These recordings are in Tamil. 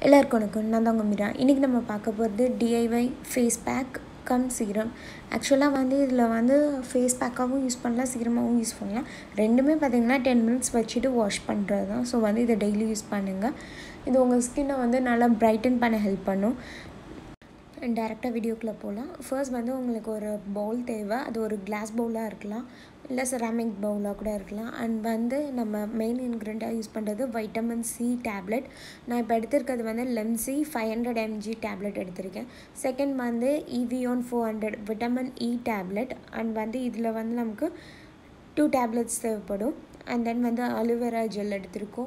எல்லாருக்கும் வணக்கம் நான் தான் உங்கள் மீரா இன்றைக்கி நம்ம பார்க்க போகிறது DIY face pack cum serum ஆக்சுவலாக வந்து இதில் வந்து ஃபேஸ் பேக்காகவும் யூஸ் பண்ணலாம் சீரமாகவும் யூஸ் பண்ணலாம் ரெண்டுமே பார்த்திங்கன்னா டென் மினிட்ஸ் வச்சுட்டு வாஷ் பண்ணுறது தான் ஸோ வந்து இதை டெய்லி யூஸ் பண்ணுங்கள் இது உங்கள் ஸ்கின்னை வந்து நல்லா பிரைட்டன் பண்ண ஹெல்ப் பண்ணும் டேரெக்டாக வீடியோக்குள்ளே போகலாம் ஃபர்ஸ்ட் வந்து உங்களுக்கு ஒரு பவுல் தேவை அது ஒரு கிளாஸ் பவுலாக இருக்கலாம் இல்லை செராமிக் பவுலாக கூட இருக்கலாம் அண்ட் வந்து நம்ம மெயின் இன்க்ரீடியண்ட்டாக யூஸ் பண்ணுறது வைட்டமின் சி டேப்லெட் நான் இப்போ எடுத்திருக்கிறது வந்து Limcee five hundred MG tablet எடுத்திருக்கேன் செகண்ட் வந்து Evion four hundred vitamin E tablet and வந்து இதில் வந்து நமக்கு டூ டேப்லெட்ஸ் தேவைப்படும் அண்ட் தென் வந்து அலுவேரா ஜெல் எடுத்திருக்கோம்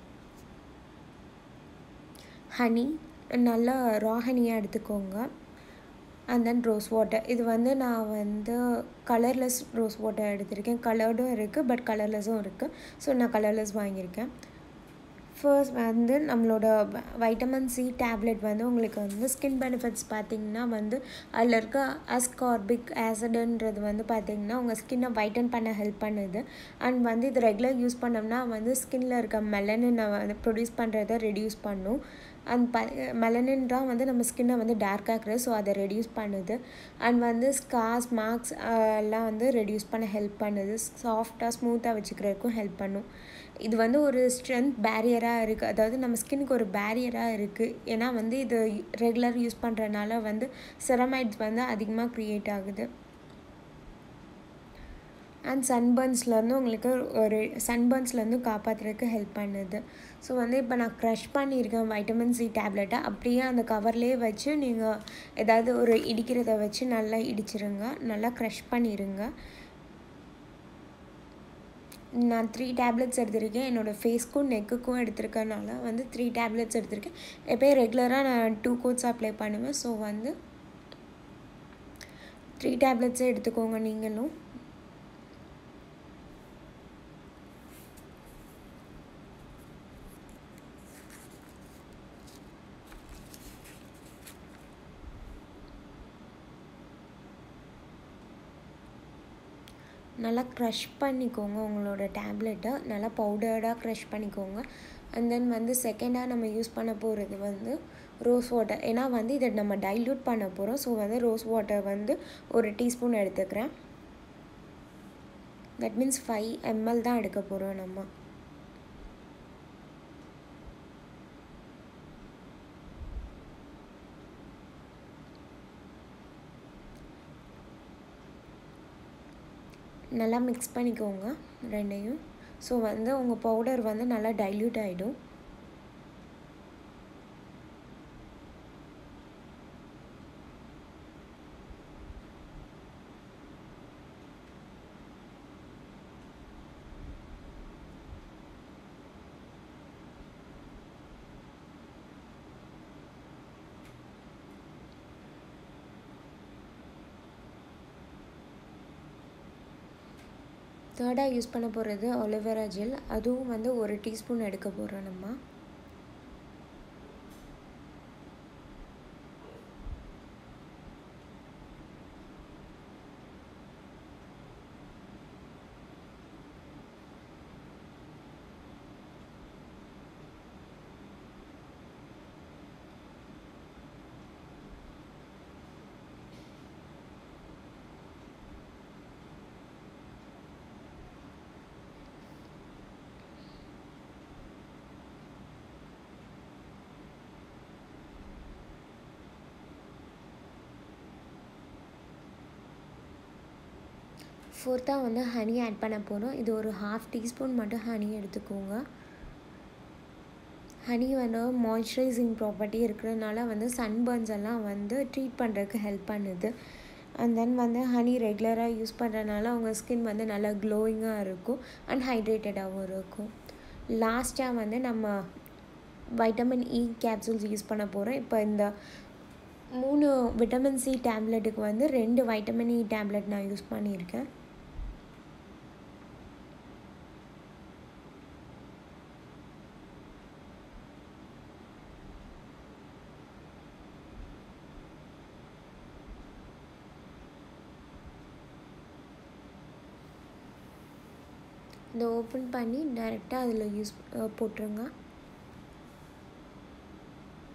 ஹனி நல்லா ரா ஹனியாக எடுத்துக்கோங்க அண்ட் தென் ரோஸ் வாட்டர் இது வந்து நான் வந்து கலர்லெஸ் ரோஸ் வாட்டர் எடுத்திருக்கேன் கலர்டும் இருக்குது பட் கலர்லெஸ்ஸும் இருக்குது ஸோ நான் கலர்லெஸ் வாங்கியிருக்கேன் ஃபர்ஸ்ட் வந்து நம்மளோட வைட்டமின் சி டேப்லெட் வந்து உங்களுக்கு வந்து ஸ்கின் பெனிஃபிட்ஸ் பார்த்திங்கன்னா வந்து அதில் இருக்க அஸ்கார்பிக் ஆசிடுன்றது வந்து பார்த்திங்கன்னா உங்கள் ஸ்கின்னை வைட்டன் பண்ண ஹெல்ப் பண்ணுது அண்ட் வந்து இது ரெகுலர் யூஸ் பண்ணோம்னா வந்து ஸ்கின்னில் இருக்க மெலனினை வந்து ப்ரொடியூஸ் பண்ணுறதை ரெடியூஸ் பண்ணும் அண்ட் ப மெலனின் தான் வந்து நம்ம ஸ்கின்னை வந்து டார்க்காக்குறது ஸோ அதை ரெடியூஸ் பண்ணுது அண்ட் வந்து ஸ்கார்ஸ் மார்க்ஸ் எல்லாம் வந்து ரெடியூஸ் பண்ண ஹெல்ப் பண்ணுது சாஃப்டாக ஸ்மூத்தாக வச்சுக்கிறதுக்கும் ஹெல்ப் பண்ணும் இது வந்து ஒரு ஸ்ட்ரென்த் பேரியராக இருக்குது அதாவது நம்ம ஸ்கின்னுக்கு ஒரு பேரியராக இருக்குது ஏன்னா வந்து இது ரெகுலர் யூஸ் பண்ணுறதுனால வந்து செரமைட்ஸ் வந்து அதிகமாக க்ரியேட் ஆகுது அண்ட் சன்பர்ன்ஸ்லேருந்து உங்களுக்கு ஒரு சன்பர்ன்ஸ்லேருந்து காப்பாற்றுறதுக்கு ஹெல்ப் பண்ணுது ஸோ வந்து இப்போ நான் க்ரஷ் பண்ணியிருக்கேன் வைட்டமின் சி டேப்லெட்டை அப்படியே அந்த கவர்லேயே வச்சு நீங்கள் ஏதாவது ஒரு இடிக்கிறத வச்சு நல்லா இடிச்சிருங்க நல்லா க்ரஷ் பண்ணிடுங்க நான் த்ரீ டேப்லெட்ஸ் எடுத்திருக்கேன் என்னோடய ஃபேஸ்க்கும் நெக்குக்கும் எடுத்திருக்கனால வந்து த்ரீ டேப்லெட்ஸ் எடுத்திருக்கேன் எப்போயும் ரெகுலராக நான் டூ கோட்ஸ் அப்ளை பண்ணுவேன் ஸோ வந்து த்ரீ டேப்லெட்ஸே எடுத்துக்கோங்க நீங்களும் நல்லா க்ரஷ் பண்ணிக்கோங்க உங்களோட டேப்லெட்டை நல்லா பவுடர்டாக க்ரஷ் பண்ணிக்கோங்க அண்ட் தென் வந்து செகண்டாக நம்ம யூஸ் பண்ண போகிறது வந்து ரோஸ் வாட்டர் ஏன்னா வந்து இதை நம்ம டைல்யூட் பண்ண போகிறோம் ஸோ வந்து ரோஸ் வாட்டர் வந்து ஒரு டீஸ்பூன் எடுத்துக்கிறேன் தட் மீன்ஸ் ஃபைவ் எம்எல் தான் எடுக்க போகிறோம் நம்ம நல்லா மிக்ஸ் பண்ணிக்கோங்க ரெண்டையும் ஸோ வந்து உங்கள் பவுடர் வந்து நல்லா டைல்யூட் ஆகிடும் தேர்டாக யூஸ் பண்ண போகிறது ஒலிவேரா ஜெல் அதுவும் வந்து ஒரு டீஸ்பூன் எடுக்க போகிறோம் நம்ம ஃபோர்த்தாக வந்து ஹனி ஆட் பண்ண போகிறோம் இது ஒரு ஹாஃப் டீஸ்பூன் மட்டும் ஹனி எடுத்துக்கோங்க ஹனி வந்து மாய்ஸ்சரைசிங் ப்ராப்பர்ட்டி இருக்கிறதுனால வந்து சன்பர்ன்ஸ் எல்லாம் வந்து ட்ரீட் பண்ணுறதுக்கு ஹெல்ப் பண்ணுது அண்ட் தென் வந்து ஹனி ரெகுலராக யூஸ் பண்ணுறதுனால அவங்க ஸ்கின் வந்து நல்லா க்ளோயிங்காக இருக்கும் அண்ட் ஹைட்ரேட்டடாகவும் இருக்கும் லாஸ்ட்டாக வந்து நம்ம வைட்டமின் இ கேப்சூல்ஸ் யூஸ் பண்ண போகிறோம் இப்போ இந்த மூணு விட்டமின் சி டேப்லெட்டுக்கு வந்து ரெண்டு வைட்டமின் இ டேப்லெட் நான் யூஸ் பண்ணியிருக்கேன் இதை ஓப்பன் பண்ணி டைரெக்டாக அதில் யூஸ் போட்டுருங்க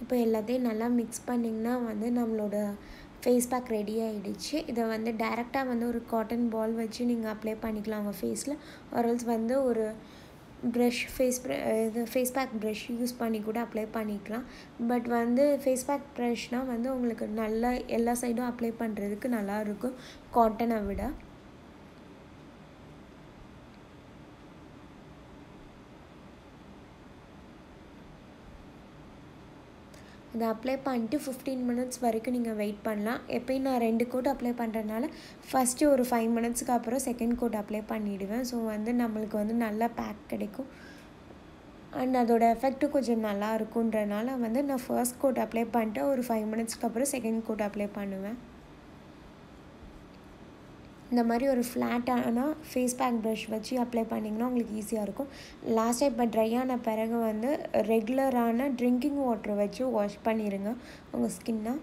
இப்போ எல்லாத்தையும் நல்லா மிக்ஸ் பண்ணிங்கன்னா வந்து நம்மளோட ஃபேஸ் பேக் ரெடி ஆகிடுச்சு இதை வந்து டைரெக்டாக வந்து ஒரு காட்டன் பால் வச்சு நீங்கள் அப்ளை பண்ணிக்கலாம் உங்கள் ஃபேஸில் ஆர்எல்ஸ் வந்து ஒரு ப்ரஷ் ஃபேஸ் இது ஃபேஸ் பேக் ப்ரஷ் யூஸ் பண்ணி கூட அப்ளை பண்ணிக்கலாம் பட் வந்து ஃபேஸ் பேக் ப்ரஷ்னால் வந்து உங்களுக்கு நல்லா எல்லா சைடும் அப்ளை பண்ணுறதுக்கு நல்லாயிருக்கும் காட்டனை விட இதை அப்ளை பண்ணிட்டு ஃபிஃப்டீன் மினிட்ஸ் வரைக்கும் நீங்கள் வெயிட் பண்ணலாம் எப்பயும் நான் ரெண்டு கோட் அப்ளை பண்ணுறதுனால ஃபஸ்ட்டு ஒரு ஃபைவ் மினிட்ஸ்க்கு அப்புறம் செகண்ட் கோட் அப்ளை பண்ணிவிடுவேன் ஸோ வந்து நம்மளுக்கு வந்து நல்லா பேக் கிடைக்கும் அண்ட் அதோட எஃபெக்ட்டும் கொஞ்சம் நல்லா இருக்குன்றனால வந்து நான் ஃபர்ஸ்ட் கோட் அப்ளை பண்ணிட்டு ஒரு ஃபைவ் மினிட்ஸ்க்கு அப்புறம் செகண்ட் கோட் அப்ளை பண்ணுவேன் இந்த மாதிரி ஒரு ஃப்ளாட்டான ஃபேஸ் பேக் ப்ரஷ் வச்சு அப்ளை பண்ணிங்கன்னா உங்களுக்கு ஈஸியாக இருக்கும் லாஸ்ட்டாக இப்போ ட்ரை ஆன பிறகு வந்து ரெகுலரான ட்ரிங்கிங் வாட்டர் வச்சு வாஷ் பண்ணிடுங்க உங்கள் ஸ்கின்னை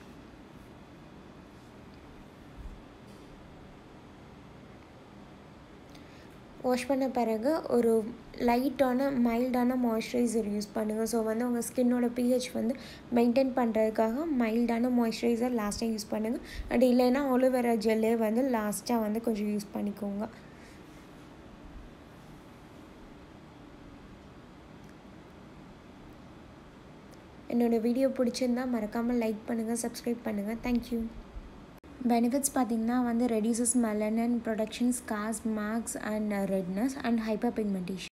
வாஷ் பண்ண பிறகு ஒரு லைட்டான மைல்டான மாய்ஸ்சரைசர் யூஸ் பண்ணுங்கள் ஸோ வந்து உங்கள் ஸ்கின்னோட பிஹெச் வந்து மெயின்டைன் பண்ணுறதுக்காக மைல்டான மாய்ஸ்சரைசர் லாஸ்ட்டாக யூஸ் பண்ணுங்கள் அப்படி இல்லைன்னா ஒலிவேரா ஜெல்லே வந்து லாஸ்ட்டாக வந்து கொஞ்சம் யூஸ் பண்ணிக்கோங்க என்னோடய வீடியோ பிடிச்சிருந்தா மறக்காமல் லைக் பண்ணுங்கள் சப்ஸ்கிரைப் பண்ணுங்கள் தேங்க்யூ பெனிஃபிட்ஸ் பார்த்திங்கன்னா வந்து reduces melanin production scars marks and redness and hyper pigmentation